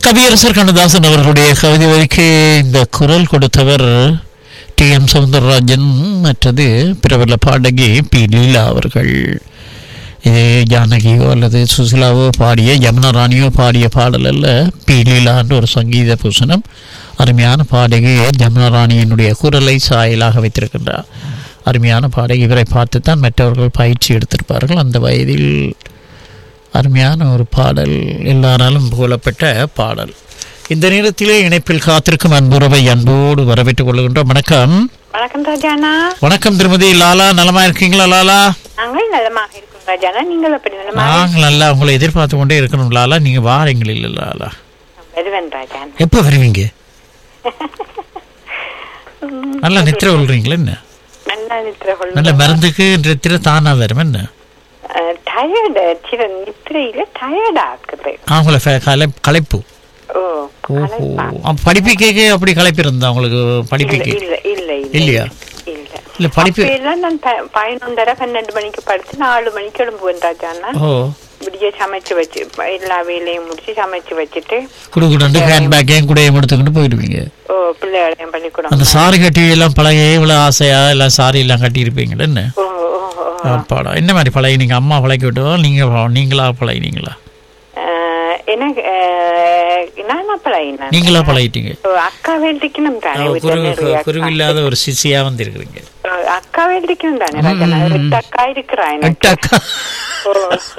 கவியரசர் கண்ணதாசன் அவர்களுடைய கவிதை வரிக்கு இந்த குரல் கொடுத்தவர் டி எம் சவுந்தரராஜன் மற்றது பிரபல பாடகி பி லீலா அவர்கள் இது ஜானகியோ அல்லது சுசிலாவோ பாடிய யமுனா ராணியோ பாடிய பாடல் அல்ல பி லீலான்ற ஒரு சங்கீத பூசணம் அருமையான பாடகி யமுனா ராணியினுடைய குரலை சாயலாக வைத்திருக்கின்றார் அருமையான பாடகி இவரை பார்த்து தான் மற்றவர்கள் பயிற்சி எடுத்திருப்பார்கள் அந்த வயதில் அருமையான ஒரு பாடல் எல்லாராலும் புகழப்பட்ட பாடல் இந்த நேரத்திலே இணைப்பில் காத்திருக்கும் அன்புறவை அன்போடு வரவேற்றுக் கொள்கின்றோம் வணக்கம் வணக்கம் ராஜாண்ணா வணக்கம் திருமதி லாலா நலமா இருக்கீங்களா லாலா நாங்கள் நலமாக இருக்கோம் ராஜாண்ணா நீங்கள் எப்படி நலமாக நாங்கள் நல்லா உங்களை எதிர்பார்த்து கொண்டே இருக்கணும் லாலா நீங்க வாரீங்கள் இல்ல லாலா வருவேன் ராஜாண்ணா எப்ப வருவீங்க நல்லா நித்திர கொள்றீங்களா என்ன நல்லா நித்திர நல்ல மருந்துக்கு நித்திர தானா வரும் என்ன டயர்டு சில நித்திரையில டயர்ட் ஆக்குது அவங்கள ஃபே- கலை- களைப்பு ஓ ஓஹோ களைப்பா. அப்ப படிப்புக்கே அப்படி களைப்பு இருந்தா உங்களுக்கு இல்ல படிப்புக்கு இல்ல இல்ல இல்ல இல்லையா? இல்ல இல்ல படிப்பு அப்பெல்லாம் நான் ப- பதினொன்றரை பன்னெண்டு மணிக்கு படுத்து நாலு மணிக்கு எழும்புவேன் ராஜாண்ணா ஓ விடிய சமைச்சு வச்சு எல்லா வேலையும் முடிச்சு சமைச்சு வச்சுட்டு குடுக்குண்டு ஹேண்ட் பேக்கையும் கூடையும் எடுத்துக்கிட்டு போயிடுவீங்க ஓ பிள்ளைகளையும் பள்ளிக்கூடம் அந்த சாரி கட்டி எல்லாம் பழைய இவ்வளவு ஆசையா எல்லாம் சாரி எல்லாம் கட்டி இருப்பீங்களா என்ன ஓ ஓ ஓ அப்பாடா என்ன மாதிரி பழைய நீங்க அம்மா பழக்கி விட்டதோ நீங்க நீங்களா பழகினீங்களா அஹ் எனக்கு அஹ், நான் பழகினேன் நீங்களா பழகிட்டீங்க ஓ, அக்கா வேண்டிக்கணும் தானே குரு veterinary அக்கா. குருவில்லாத ஒரு சிசியா வந்திருக்கிறீங்க ஓ, அக்கா வேண்டிக்கணும் தானே ராஜா நான் எட்டு அக்கா இருக்கிறா எனக்கு எட்டு அக்கா ஓ,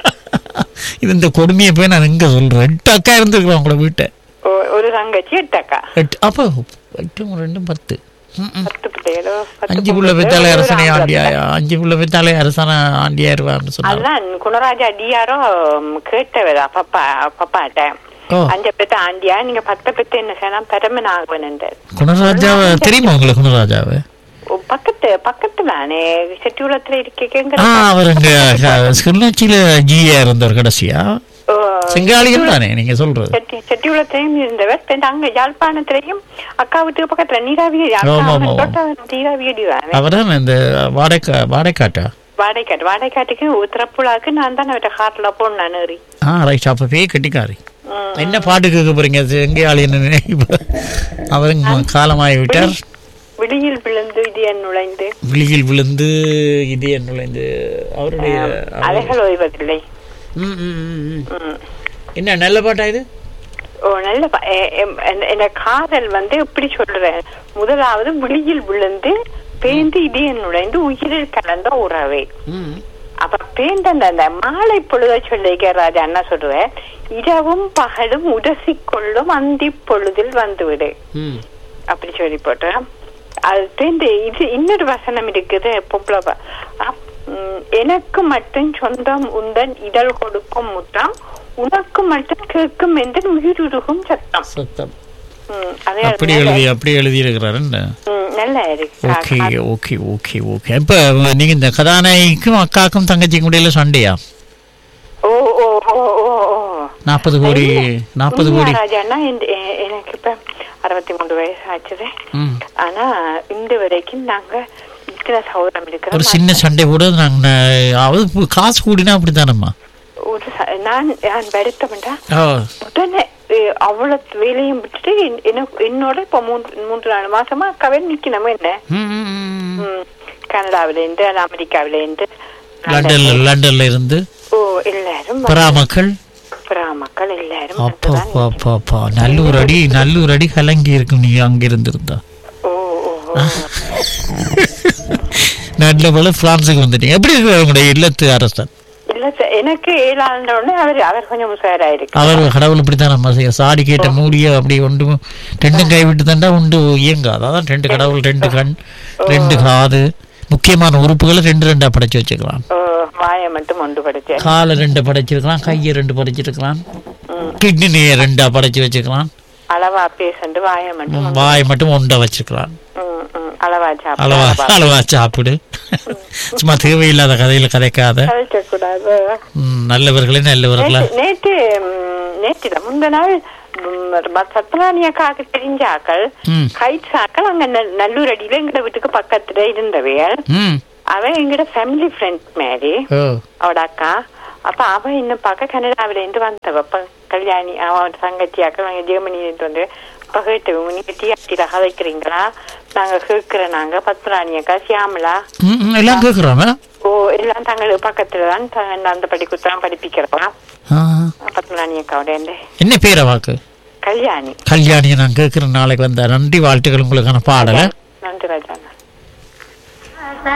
இது இந்த கொடுமையை போய் நான் எங்க சொல்றேன் எட்டு அக்கா இருந்திருக்கிறோம் உங்களோட வீட்டை ஓ, ஒரு தங்கச்சி எட்டு அக்கா எட்டு அப்போ எட்டும் ரெண்டும் பத்து ம், ம். பத்து பிள்ளைகளோ பத்து அஞ்சு புள்ள பொம்பளை பெத்தாலே பிள்ளை, ஒரு அரசனை ஆம்பளை ஆண்டியா பிள்ளை. அஞ்சு புள்ள பெத்தாலே அரசன ஆண்டியாருவான்னு சொன்னாங்க அதான் குணராஜா அடியாரோ ம், கேட்டவதா பப்பா பப்பாட்ட ஓ அஞ்ச பெத்த ஆண்டியா நீங்க பத்த பெத்த என்ன செய்யலாம் பெருமன் ஆகுவன் குணராஜாவை தெரியுமா உங்களுக்கு குணராஜாவை பக்கத்து பக்கத்துலானே செட்டிகுளத்துல இருக்கேங்கிற ஆ அவர் அங்க கிளிநொச்சியில ஜியா இருந்தவர் கடைசியா செங்காலியம் தானே நீங்க சொல்றது செட்டி செட்டிகுளத்திலையும் இருந்தவர் பின் அங்க யாழ்ப்பாணத்திலையும் அக்கா வீட்டுக்கு பக்கத்துல நீராவியடி ஆமா, அக்கா ஆமா. தொட்ட நீராவியடி தானே அவர்தான் இந்த வாடகை வாடகைக்காட்டா வாடகைக்காட்டு வாடகைக்காட்டுக்கு உத்தரப்புழாக்கு நான் தான் அவட்ட காட்டுல போனேன் ஏறி ஆ ரைட் அப்ப பேய் கட்டிக்காரி ம். என்ன பாட்டு கேட்க போறீங்க செங்காலியன் நினைவு அவர் காலமாகி விட்டார் விழியில் விழுந்து இது என் நுழைந்து விழியில் விழுந்து இதய நுழைந்து அவருடைய அலைகள் ஓய்வதில்லை ம், ம், ம், ம். ம். என்ன நல்ல பாட்டா இது ஓ நல்ல ப- எ- எம்- என்- என் காதல் வந்து எப்படி சொல்றேன் முதலாவது விழியில் விழுந்து பேந்து இதய நுழைந்து உயிரில் கலந்த உறவே ம். அப்ப பேந்த அந்த அந்த மாலை பொழுத சொல்லிக்க ராஜா என்ன சொல்றேன் இரவும் பகலும் உரசிக்கொள்ளும் அந்தி பொழுதில் வந்துவிடு ம். அப்படி சொல்லி போட்டேன் அது பேந்து இது இன்னொரு வசனம் இருக்குது பொம்பளை ப- அப்- உம், எனக்கு மட்டும் சொந்தம் உந்தன் இதழ் கொடுக்கும் முத்தம் உனக்கு மட்டும் கேட்கும் என்று உயிருருகும் சத்தம் சத்தம் உம், அதே அப்படி நல்ல- எழுதி அப்படி எழுதி இருக்கிறாரு என்ன உம், நல்லா இருக்கு ஓகே ஓகே ஓகே ஓகே இப்ப நீங்க இந்த கதாநாயகிக்கும் அக்காக்கும் தங்கச்சிக்கும் இடையில சண்டையா ஓ ஓ ஓ ஓ ஓ நாற்பது கோடி நாற்பது கோடி ராஜாண்ணா இந்த- எ- எனக்கு இப்ப அறுபத்தி மூணு வயசு ஆச்சுது ம். ஆனா இந்த வரைக்கும் நாங்க இத்தனை சௌரம் ஒரு இருக்கிறோம் சின்ன சண்டை கூட நாங்க அதாவது பு- காசு கூடினா அப்படித்தானம்மா ஒரு ச- நான் நான் வருத்தம்டா ஓ உடனே அஹ், அவ்வளவு வேலையும் விட்டுட்டு என்- எனக்கு என்னோட இப்ப மூன்று மூன்று நாலு மாசமா அக்காவே நிக்கணும் என்ன ம், ம், ம். ம், கனடாவில இருந்து அமெரிக்காவில இருந்து லண்டன்ல லண்டன்ல இருந்து ஓ எல்லாரும் பரா மக்கள் புறா மக்கள் எல்லாரும் அப்பா வந்துதான் அப்பா அப்பா அப்பா நல்லூர் அடி நல்லூர் அடி கலங்கி இருக்கும் நீங்க அங்க இருந்திருந்தா ஓ ஓ ஓ. நல்ல போல பிரான்ஸுக்கு வந்துட்டீங்க எப்படி இருக்கு உங்களுடைய இல்லத்து அரசன் இல்ல சார், எனக்கு ஏழாண்ட உடனே அவர் அவர் கொஞ்சம் உஷாராயிருக்கு அவர் கடவுள் இப்படித்தான் நம்ம செய்ய சாடி கேட்ட மூடிய அப்படி ஒன்று ரெண்டும் கைவிட்டு தண்டா உண்டு இயங்காது அதான் ரெண்டு கடவுள் ரெண்டு கண் ரெண்டு காது முக்கியமான உறுப்புகளை ரெண்டு ரெண்டா படைச்சு வச்சுக்கலாம் ஓ, வாயை மட்டும் ஒன்று படிச்சேன் காலை ரெண்டு படைச்சிருக்கலாம் கையை ரெண்டு படைச்சிருக்கலாம் கிட்னியை ரெண்டா படைச்சு வச்சுக்கலாம் அளவா பேசண்டு வாயை மட்டும் ஒன்று- வாய் மட்டும் ஒண்டை வச்சுக்கலாம் ம், ம், அளவா சாப்பிடு, அளவா அளவா அளவா சாப்பிடு சும்மா தேவையில்லாத கதையில கதைக்காத கதைக்கக்கூடாது. ம், நல்லவர்களே நல்லவர்களா நேற்று நேற்று ம், நேற்று இல்ல, முந்த நாள் ம், சத்யநாராயணி அக்காவுக்கு தெரிஞ்ச ஆக்கள் ம் கைட்ஸ் ஆக்கள் அங்க நல்- நல்லூர் அடியில எங்கட வீட்டுக்கு பக்கத்துல இருந்தவையல் ம் அவன் எங்கட ஃபேமிலி ஃப்ரெண்ட் மாதிரி ஓ அவட அக்கா அப்ப அவ இன்னும் பார்க்க கனடாவில இருந்து வந்தவ அப்ப கல்யாணி அவன் தங்கச்சியாக்க நாங்க ஜெர்மனில இருந்து வந்து அப்ப கேட்டு நீங்க டிஆர்டில கதைக்கிறீங்களா நாங்க கேட்கிறோம் நாங்க பத்மராணி அக்கா சியாமலா ம், ம், எல்லாம் கேட்குறாங்க ஓ எல்லாம் தங்களுக்கு பக்கத்துல தான் த- அந்த படிக்குத்தான் படிப்பிக்கிறவா பத்மராணி அக்காவோட இருந்து. என்ன பேரை வாக்கு கல்யாணி கல்யாணியை நான் கேட்குற நாளைக்கு வந்த நன்றி வாழ்த்துக்கள் உங்களுக்கான பாடலை